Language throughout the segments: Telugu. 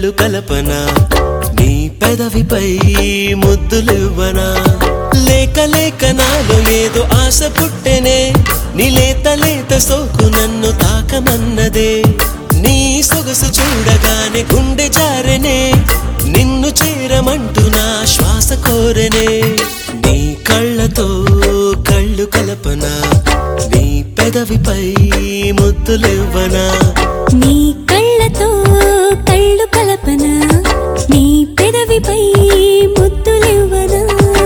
కళ్ళు కలపన నీ పెదవిపై ముద్దులివ్వనా లేక లేక నాలో ఏదో ఆశ పుట్టెనే నీ లేత లేత సోకు నన్ను తాకమన్నదే నీ సొగసు చూడగానే గుండె జారెనే నిన్ను చేరమంటూ నా శ్వాస కోరెనే నీ కళ్ళతో కళ్ళు కలపన నీ పెదవిపై ముద్దులివ్వనా నీ కళ్ళతో కళ్ళు కలపన నీ పెదవిపై ముద్దులివ్వనా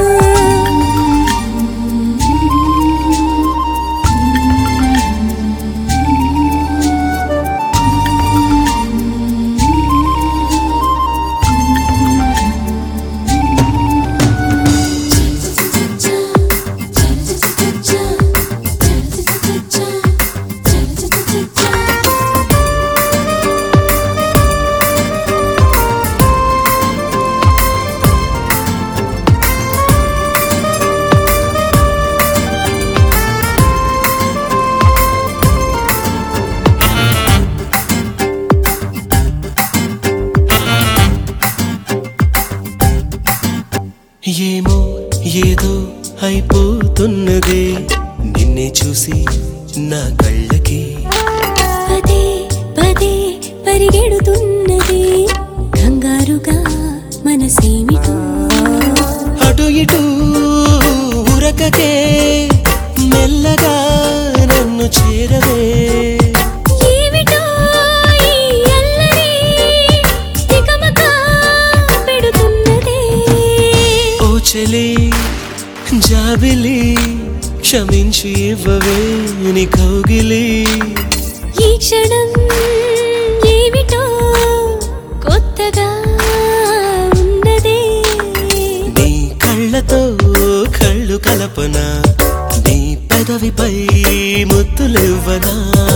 ఏమో ఏదో అయిపోతున్నదే నిన్నే చూసి నా కళ్ళకి పదే పదే పరిగెడుతున్నది కంగారుగా మనసేమిటో అటు ఇటు ఉరకకే మెల్లగా నన్ను చేరవే ఏమిటో ఈ అల్లరి తికమక పెడుతున్నదే ఓ చెలి జాబిలి క్షమించి ఇవ్వవే నీ కౌగిలి ఈ క్షణం ఏమిటో కొత్తగా ఉన్నదే నీ కళ్ళతో కళ్ళు కలపన నీ పెదవిపై ముద్దులివ్వనా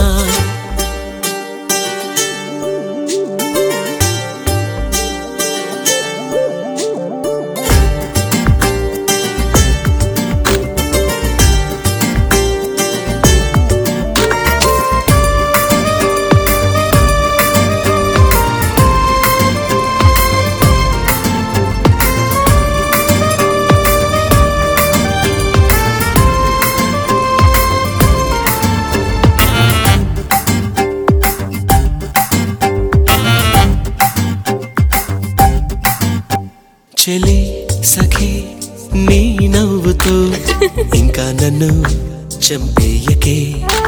చెలి సఖి నీ నవ్వుతో ఇంకా నన్ను చంపేయకే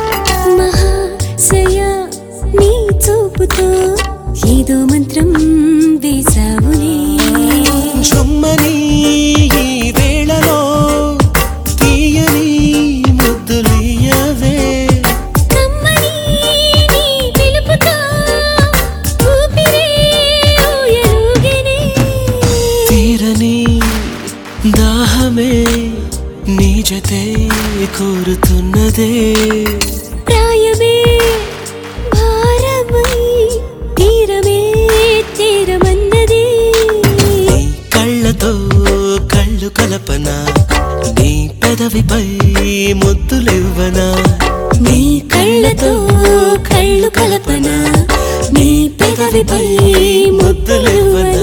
మహాశయ నీ చూపుతో ఏదో మంత్రం వేసావులే జుమ్మని ఈ వేళలో తీయని ముద్దులియవే కమ్మని నీ పిలుపుతో ఊపిరే ఊయలుగెనే. తీరని దాహమే నీ జతే కోరుతున్నదే ప్రాయమే భారమై తీరమే తీరమన్నది నీ కళ్ళతో కళ్ళు కలపన నీ పెదవిపై ముద్దులివ్వనా నీ కళ్ళతో కళ్ళు కలపన నీ పెదవిపై ముద్దులివ్వనా